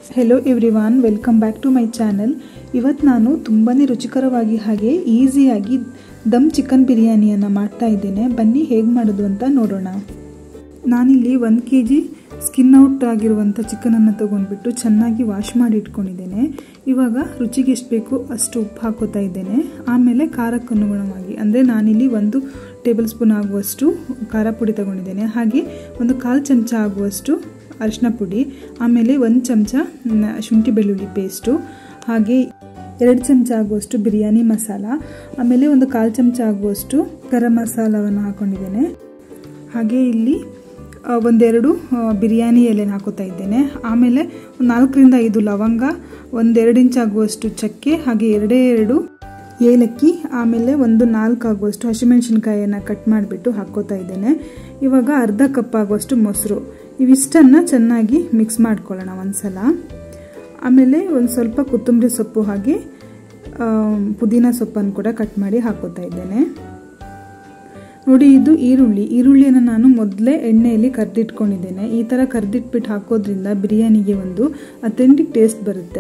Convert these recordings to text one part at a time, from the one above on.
hello everyone welcome back to my channel ಇವತ್ತು ನಾನು ತುಂಬಾ ರುಚಿಕರವಾಗಿ ಹಾಗೆ ಈಸಿಯಾಗಿ ದಮ್ ಚಿಕನ್ ಬಿರಿಯಾನಿಯನ್ನು ಮಾಡ್ತಾ ಇದ್ದೇನೆ ಬನ್ನಿ ಹೇಗೆ ಮಾಡೋದು ಅಂತ ನೋಡೋಣ ನಾನಿಲ್ಲಿ ಒಂದು ಕೆ ಜಿ ಸ್ಕಿನ್ ಔಟ್ ಆಗಿರುವಂಥ ಚಿಕನನ್ನು ತೊಗೊಂಡ್ಬಿಟ್ಟು ಚೆನ್ನಾಗಿ ವಾಶ್ ಮಾಡಿ ಇಟ್ಕೊಂಡಿದ್ದೇನೆ ಇವಾಗ ರುಚಿಗೆ ಎಷ್ಟು ಬೇಕು ಅಷ್ಟು ಉಪ್ಪು ಹಾಕೋತಾ ಇದ್ದೇನೆ ಆಮೇಲೆ ಖಾರಕ್ಕೆ ಅನುಗುಣವಾಗಿ ಅಂದರೆ ನಾನಿಲ್ಲಿ ಒಂದು ಟೇಬಲ್ ಸ್ಪೂನ್ ಆಗುವಷ್ಟು ಖಾರ ಪುಡಿ ತಗೊಂಡಿದ್ದೇನೆ ಹಾಗೆ ಒಂದು ಕಾಲು ಚಮಚ ಆಗುವಷ್ಟು ಅರಿಶಿನ ಪುಡಿ ಆಮೇಲೆ ಒಂದು ಚಮಚ ಶುಂಠಿ ಬೆಳ್ಳುಳ್ಳಿ ಪೇಸ್ಟು ಹಾಗೆ ಎರಡು ಚಮಚ ಆಗುವಷ್ಟು ಬಿರಿಯಾನಿ ಮಸಾಲ ಆಮೇಲೆ ಒಂದು ಕಾಲು ಚಮಚ ಆಗುವಷ್ಟು ಗರಂ ಮಸಾಲವನ್ನು ಹಾಕೊಂಡಿದ್ದೇನೆ ಹಾಗೆ ಇಲ್ಲಿ ಒಂದೆರಡು ಬಿರಿಯಾನಿ ಎಲೆನ ಹಾಕೋತಾ ಇದ್ದೇನೆ ಆಮೇಲೆ ಒಂದು ನಾಲ್ಕರಿಂದ ಐದು ಲವಂಗ ಒಂದೆರಡು ಇಂಚ್ ಆಗುವಷ್ಟು ಚಕ್ಕೆ ಹಾಗೆ ಎರಡೇ ಎರಡು ಏಲಕ್ಕಿ ಆಮೇಲೆ ಒಂದು ನಾಲ್ಕು ಆಗುವಷ್ಟು ಹಸಿಮೆಣಸಿನ್ಕಾಯಿಯನ್ನು ಕಟ್ ಮಾಡಿಬಿಟ್ಟು ಹಾಕೋತಾ ಇದ್ದೇನೆ ಇವಾಗ ಅರ್ಧ ಕಪ್ ಆಗುವಷ್ಟು ಮೊಸರು ಇವಿಷ್ಟನ್ನು ಚೆನ್ನಾಗಿ ಮಿಕ್ಸ್ ಮಾಡ್ಕೊಳ್ಳೋಣ ಒಂದ್ಸಲ ಆಮೇಲೆ ಒಂದು ಸ್ವಲ್ಪ ಕೊತ್ತಂಬರಿ ಸೊಪ್ಪು ಹಾಗೆ ಪುದೀನ ಸೊಪ್ಪನ್ನು ಕೂಡ ಕಟ್ ಮಾಡಿ ಹಾಕೋತಾ ಇದ್ದೇನೆ ನೋಡಿ ಇದು ಈರುಳ್ಳಿ ಈರುಳ್ಳಿಯನ್ನು ನಾನು ಮೊದಲೇ ಎಣ್ಣೆಯಲ್ಲಿ ಕರ್ದಿಟ್ಕೊಂಡಿದ್ದೇನೆ ಈ ಥರ ಕರ್ದಿಟ್ಬಿಟ್ಟು ಹಾಕೋದ್ರಿಂದ ಬಿರಿಯಾನಿಗೆ ಒಂದು ಅಥೆಂಟಿಕ್ ಟೇಸ್ಟ್ ಬರುತ್ತೆ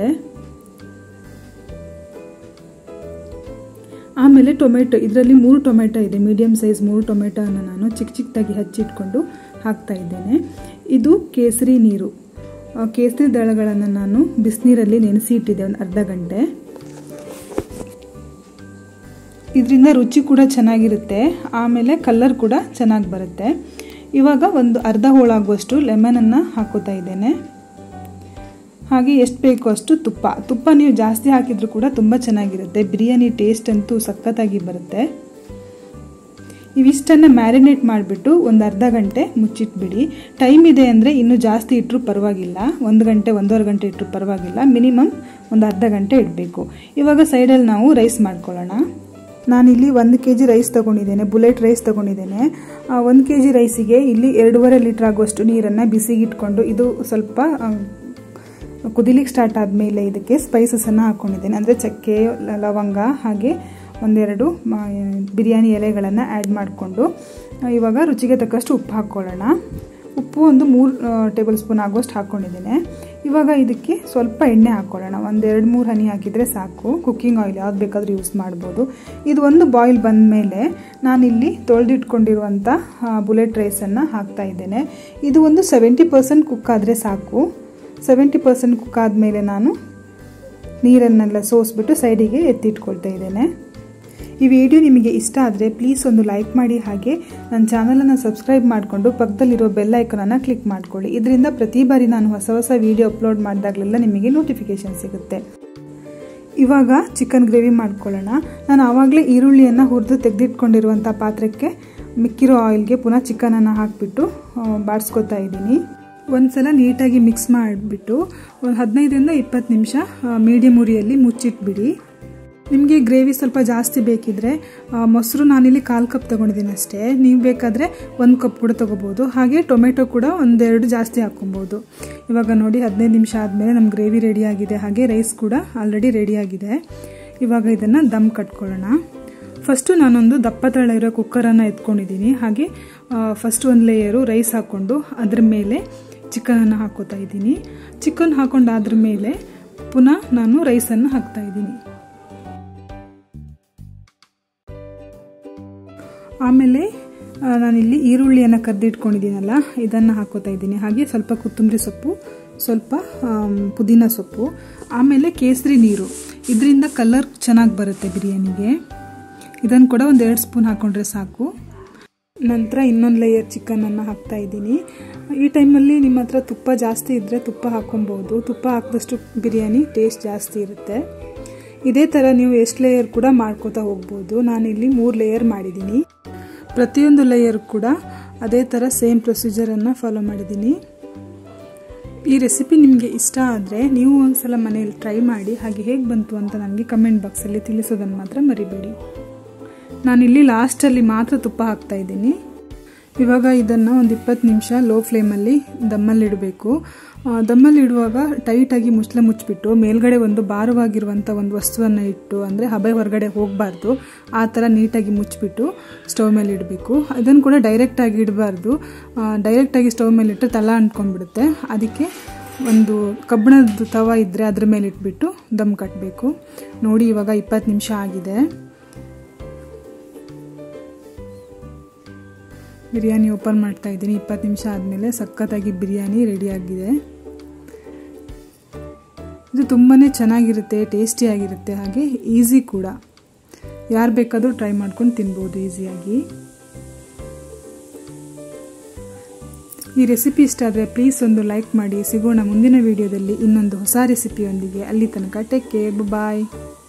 ಆಮೇಲೆ ಟೊಮೆಟೊ ಇದರಲ್ಲಿ ಮೂರು ಟೊಮೆಟೊ ಇದೆ ಮೀಡಿಯಮ್ ಸೈಜ್ ಮೂರು ಟೊಮೆಟೊವನ್ನು ನಾನು ಚಿಕ್ಕ ಚಿಕ್ಕದಾಗಿ ಹಚ್ಚಿಟ್ಕೊಂಡು ಹಾಕ್ತಾ ಇದ್ದೇನೆ ಇದು ಕೇಸರಿ ನೀರು ಕೇಸರಿ ದಳಗಳನ್ನು ನಾನು ಬಿಸಿನೀರಲ್ಲಿ ನೆನೆಸಿ ಇಟ್ಟಿದ್ದೆ ಒಂದು ಅರ್ಧ ಗಂಟೆ ಇದರಿಂದ ರುಚಿ ಕೂಡ ಚೆನ್ನಾಗಿರುತ್ತೆ ಆಮೇಲೆ ಕಲರ್ ಕೂಡ ಚೆನ್ನಾಗಿ ಬರುತ್ತೆ ಇವಾಗ ಒಂದು ಅರ್ಧ ಹೋಳಾಗುವಷ್ಟು ಲೆಮನನ್ನು ಹಾಕೋತಾ ಇದ್ದೇನೆ ಹಾಗೆ ಎಷ್ಟು ಬೇಕೋ ಅಷ್ಟು ತುಪ್ಪ ತುಪ್ಪ ನೀವು ಜಾಸ್ತಿ ಹಾಕಿದರೂ ಕೂಡ ತುಂಬ ಚೆನ್ನಾಗಿರುತ್ತೆ ಬಿರಿಯಾನಿ ಟೇಸ್ಟ್ ಅಂತೂ ಸಖತ್ತಾಗಿ ಬರುತ್ತೆ ಇವಿಷ್ಟನ್ನು ಮ್ಯಾರಿನೇಟ್ ಮಾಡಿಬಿಟ್ಟು ಒಂದು ಅರ್ಧ ಗಂಟೆ ಮುಚ್ಚಿಟ್ಬಿಡಿ ಟೈಮ್ ಇದೆ ಅಂದರೆ ಇನ್ನೂ ಜಾಸ್ತಿ ಇಟ್ಟರೂ ಪರವಾಗಿಲ್ಲ ಒಂದು ಗಂಟೆ ಒಂದೂವರೆ ಗಂಟೆ ಇಟ್ಟರು ಪರವಾಗಿಲ್ಲ ಮಿನಿಮಮ್ ಒಂದು ಅರ್ಧ ಗಂಟೆ ಇಡಬೇಕು ಇವಾಗ ಸೈಡಲ್ಲಿ ನಾವು ರೈಸ್ ಮಾಡ್ಕೊಳ್ಳೋಣ ನಾನಿಲ್ಲಿ ಒಂದು ಕೆ ಜಿ ರೈಸ್ ತೊಗೊಂಡಿದ್ದೇನೆ ಬುಲೆಟ್ ರೈಸ್ ತೊಗೊಂಡಿದ್ದೇನೆ ಒಂದು ಕೆ ಜಿ ರೈಸಿಗೆ ಇಲ್ಲಿ ಎರಡೂವರೆ ಲೀಟ್ರ್ ಆಗುವಷ್ಟು ನೀರನ್ನು ಬಿಸಿಗಿಟ್ಕೊಂಡು ಇದು ಸ್ವಲ್ಪ ಕುದಿಲಿಕ್ಕೆ ಸ್ಟಾರ್ಟ್ ಆದಮೇಲೆ ಇದಕ್ಕೆ ಸ್ಪೈಸಸನ್ನು ಹಾಕ್ಕೊಂಡಿದ್ದೇನೆ ಅಂದರೆ ಚಕ್ಕೆ ಲವಂಗ ಹಾಗೆ ಒಂದೆರಡು ಬಿರಿಯಾನಿ ಎಲೆಗಳನ್ನು ಆ್ಯಡ್ ಮಾಡಿಕೊಂಡು ಇವಾಗ ರುಚಿಗೆ ತಕ್ಕಷ್ಟು ಉಪ್ಪು ಹಾಕ್ಕೊಳ್ಳೋಣ ಉಪ್ಪು ಒಂದು ಮೂರು ಟೇಬಲ್ ಸ್ಪೂನ್ ಆಗೋಷ್ಟು ಹಾಕ್ಕೊಂಡಿದ್ದೇನೆ ಇವಾಗ ಇದಕ್ಕೆ ಸ್ವಲ್ಪ ಎಣ್ಣೆ ಹಾಕ್ಕೊಳ್ಳೋಣ ಒಂದು ಎರಡು ಮೂರು ಹನಿ ಹಾಕಿದರೆ ಸಾಕು ಕುಕ್ಕಿಂಗ್ ಆಯಿಲ್ ಯಾವ್ದು ಬೇಕಾದರೂ ಯೂಸ್ ಮಾಡ್ಬೋದು ಇದು ಒಂದು ಬಾಯ್ಲ್ ಬಂದ ಮೇಲೆ ನಾನಿಲ್ಲಿ ತೊಳೆದಿಟ್ಕೊಂಡಿರುವಂಥ ಬುಲೆಟ್ ರೈಸನ್ನು ಹಾಕ್ತಾ ಇದ್ದೇನೆ ಇದು ಒಂದು ಸೆವೆಂಟಿ ಪರ್ಸೆಂಟ್ ಕುಕ್ ಆದರೆ ಸಾಕು ಸೆವೆಂಟಿ ಪರ್ಸೆಂಟ್ ಕುಕ್ ಆದಮೇಲೆ ನಾನು ನೀರನ್ನೆಲ್ಲ ಸೋಸ್ಬಿಟ್ಟು ಸೈಡಿಗೆ ಎತ್ತಿಟ್ಕೊಳ್ತಾ ಇದ್ದೇನೆ ಈ ವಿಡಿಯೋ ನಿಮಗೆ ಇಷ್ಟ ಆದರೆ ಪ್ಲೀಸ್ ಒಂದು ಲೈಕ್ ಮಾಡಿ ಹಾಗೆ ನನ್ನ ಚಾನಲನ್ನು ಸಬ್ಸ್ಕ್ರೈಬ್ ಮಾಡಿಕೊಂಡು ಪಕ್ಕದಲ್ಲಿರೋ ಬೆಲ್ ಐಕನನ್ನು ಕ್ಲಿಕ್ ಮಾಡ್ಕೊಳ್ಳಿ ಇದರಿಂದ ಪ್ರತಿ ಬಾರಿ ನಾನು ಹೊಸ ಹೊಸ ವಿಡಿಯೋ ಅಪ್ಲೋಡ್ ಮಾಡಿದಾಗಲೆಲ್ಲ ನಿಮಗೆ ನೋಟಿಫಿಕೇಷನ್ ಸಿಗುತ್ತೆ ಇವಾಗ ಚಿಕನ್ ಗ್ರೇವಿ ಮಾಡ್ಕೊಳ್ಳೋಣ ನಾನು ಆವಾಗಲೇ ಈರುಳ್ಳಿಯನ್ನು ಹುರಿದು ತೆಗೆದಿಟ್ಕೊಂಡಿರುವಂಥ ಪಾತ್ರಕ್ಕೆ ಮಿಕ್ಕಿರೋ ಆಯಿಲ್ಗೆ ಪುನಃ ಚಿಕನನ್ನು ಹಾಕಿಬಿಟ್ಟು ಬಾಡಿಸ್ಕೊತಾ ಇದ್ದೀನಿ ಒಂದು ಸಲ ನೀಟಾಗಿ ಮಿಕ್ಸ್ ಮಾಡಿಬಿಟ್ಟು ಒಂದು ಹದಿನೈದರಿಂದ ಇಪ್ಪತ್ತು ನಿಮಿಷ ಮೀಡಿಯಮ್ ಉರಿಯಲ್ಲಿ ಮುಚ್ಚಿಟ್ಬಿಡಿ ನಿಮಗೆ ಗ್ರೇವಿ ಸ್ವಲ್ಪ ಜಾಸ್ತಿ ಬೇಕಿದ್ರೆ ಮೊಸರು ನಾನಿಲ್ಲಿ ಕಾಲು ಕಪ್ ತೊಗೊಂಡಿದ್ದೀನಿ ಅಷ್ಟೇ ನೀವು ಬೇಕಾದರೆ ಒಂದು ಕಪ್ ಕೂಡ ತೊಗೋಬೋದು ಹಾಗೆ ಟೊಮೆಟೊ ಕೂಡ ಒಂದೆರಡು ಜಾಸ್ತಿ ಹಾಕ್ಕೊಬೋದು ಇವಾಗ ನೋಡಿ ಹದಿನೈದು ನಿಮಿಷ ಆದಮೇಲೆ ನಮ್ಮ ಗ್ರೇವಿ ರೆಡಿಯಾಗಿದೆ ಹಾಗೆ ರೈಸ್ ಕೂಡ ಆಲ್ರೆಡಿ ರೆಡಿಯಾಗಿದೆ ಇವಾಗ ಇದನ್ನು ದಮ್ ಕಟ್ಕೊಳ್ಳೋಣ ಫಸ್ಟು ನಾನೊಂದು ದಪ್ಪ ತಳ ಇರೋ ಕುಕ್ಕರನ್ನು ಎತ್ಕೊಂಡಿದ್ದೀನಿ ಹಾಗೆ ಫಸ್ಟ್ ಒಂದು ಲೇಯರು ರೈಸ್ ಹಾಕ್ಕೊಂಡು ಅದ್ರ ಮೇಲೆ ಚಿಕನನ್ನು ಹಾಕೋತಾ ಇದ್ದೀನಿ ಚಿಕನ್ ಹಾಕೊಂಡಾದ್ರ ಮೇಲೆ ಪುನಃ ನಾನು ರೈಸನ್ನು ಹಾಕ್ತಾ ಇದ್ದೀನಿ ಆಮೇಲೆ ನಾನಿಲ್ಲಿ ಈರುಳ್ಳಿಯನ್ನು ಕರೆದಿಟ್ಕೊಂಡಿದ್ದೀನಲ್ಲ ಇದನ್ನು ಹಾಕೋತಾ ಇದ್ದೀನಿ ಹಾಗೆ ಸ್ವಲ್ಪ ಕೊತ್ತಂಬರಿ ಸೊಪ್ಪು ಸ್ವಲ್ಪ ಪುದೀನ ಸೊಪ್ಪು ಆಮೇಲೆ ಕೇಸರಿ ನೀರು ಇದರಿಂದ ಕಲರ್ ಚೆನ್ನಾಗಿ ಬರುತ್ತೆ ಬಿರಿಯಾನಿಗೆ ಇದನ್ನು ಕೂಡ ಒಂದು ಎರಡು ಸ್ಪೂನ್ ಹಾಕ್ಕೊಂಡ್ರೆ ಸಾಕು ನಂತರ ಇನ್ನೊಂದು ಲೇಯರ್ ಚಿಕನನ್ನು ಹಾಕ್ತಾ ಇದ್ದೀನಿ ಈ ಟೈಮಲ್ಲಿ ನಿಮ್ಮ ಹತ್ರ ತುಪ್ಪ ಜಾಸ್ತಿ ಇದ್ದರೆ ತುಪ್ಪ ಹಾಕ್ಕೊಬೋದು ತುಪ್ಪ ಹಾಕಿದಷ್ಟು ಬಿರಿಯಾನಿ ಟೇಸ್ಟ್ ಜಾಸ್ತಿ ಇರುತ್ತೆ ಇದೇ ಥರ ನೀವು ಎಷ್ಟು ಲೇಯರ್ ಕೂಡ ಮಾಡ್ಕೋತಾ ಹೋಗ್ಬೋದು ನಾನಿಲ್ಲಿ ಮೂರು ಲೇಯರ್ ಮಾಡಿದ್ದೀನಿ ಪ್ರತಿಯೊಂದು ಲೇಯರ್ ಕೂಡ ಅದೇ ಥರ ಸೇಮ್ ಪ್ರೊಸೀಜರನ್ನು ಫಾಲೋ ಮಾಡಿದ್ದೀನಿ ಈ ರೆಸಿಪಿ ನಿಮಗೆ ಇಷ್ಟ ಆದರೆ ನೀವು ಒಂದ್ಸಲ ಮನೆಯಲ್ಲಿ ಟ್ರೈ ಮಾಡಿ ಹಾಗೆ ಹೇಗೆ ಬಂತು ಅಂತ ನನಗೆ ಕಮೆಂಟ್ ಬಾಕ್ಸಲ್ಲಿ ತಿಳಿಸೋದನ್ನು ಮಾತ್ರ ಮರಿಬೇಡಿ ನಾನಿಲ್ಲಿ ಲಾಸ್ಟಲ್ಲಿ ಮಾತ್ರ ತುಪ್ಪ ಹಾಕ್ತಾ ಇದ್ದೀನಿ ಇವಾಗ ಇದನ್ನು ಒಂದು ಇಪ್ಪತ್ತು ನಿಮಿಷ ಲೋ ಫ್ಲೇಮಲ್ಲಿ ದಮ್ಮಲ್ಲಿಡಬೇಕು ದಮ್ಮಲ್ಲಿ ಇಡುವಾಗ ಟೈಟಾಗಿ ಮುಚ್ಚಲೆ ಮುಚ್ಚಿಬಿಟ್ಟು ಮೇಲ್ಗಡೆ ಒಂದು ಭಾರವಾಗಿರುವಂಥ ಒಂದು ವಸ್ತುವನ್ನು ಇಟ್ಟು ಅಂದರೆ ಹಬೆ ಹೊರಗಡೆ ಹೋಗಬಾರ್ದು ಆ ಥರ ನೀಟಾಗಿ ಮುಚ್ಚಿಬಿಟ್ಟು ಸ್ಟವ್ ಮೇಲೆ ಇಡಬೇಕು ಅದನ್ನು ಕೂಡ ಡೈರೆಕ್ಟಾಗಿ ಇಡಬಾರ್ದು ಡೈರೆಕ್ಟಾಗಿ ಸ್ಟವ್ ಮೇಲೆ ಇಟ್ಟರೆ ತಳ ಅಂಟ್ಕೊಂಡ್ಬಿಡುತ್ತೆ ಅದಕ್ಕೆ ಒಂದು ಕಬ್ಬಿಣದ ತವ ಇದ್ದರೆ ಅದ್ರ ಮೇಲೆ ಇಟ್ಬಿಟ್ಟು ದಮ್ ಕಟ್ಟಬೇಕು ನೋಡಿ ಇವಾಗ ಇಪ್ಪತ್ತು ನಿಮಿಷ ಆಗಿದೆ ಬಿರಿಯಾನಿ ಓಪನ್ ಮಾಡ್ತಾ ಇದ್ದೀನಿ ಇಪ್ಪತ್ತು ನಿಮಿಷ ಆದಮೇಲೆ ಸಖತ್ತಾಗಿ ಬಿರಿಯಾನಿ ರೆಡಿಯಾಗಿದೆ ಇದು ತುಂಬಾ ಚೆನ್ನಾಗಿರುತ್ತೆ ಟೇಸ್ಟಿಯಾಗಿರುತ್ತೆ ಹಾಗೆ ಈಸಿ ಕೂಡ ಯಾರು ಬೇಕಾದರೂ ಟ್ರೈ ಮಾಡ್ಕೊಂಡು ತಿನ್ಬೋದು ಈಸಿಯಾಗಿ ಈ ರೆಸಿಪಿ ಇಷ್ಟ ಆದರೆ ಪ್ಲೀಸ್ ಒಂದು ಲೈಕ್ ಮಾಡಿ ಸಿಗೋಣ ಮುಂದಿನ ವಿಡಿಯೋದಲ್ಲಿ ಇನ್ನೊಂದು ಹೊಸ ರೆಸಿಪಿಯೊಂದಿಗೆ ಅಲ್ಲಿ ತನಕ ಟೇಕ್ ಕೇರ್ ಬಾಯ್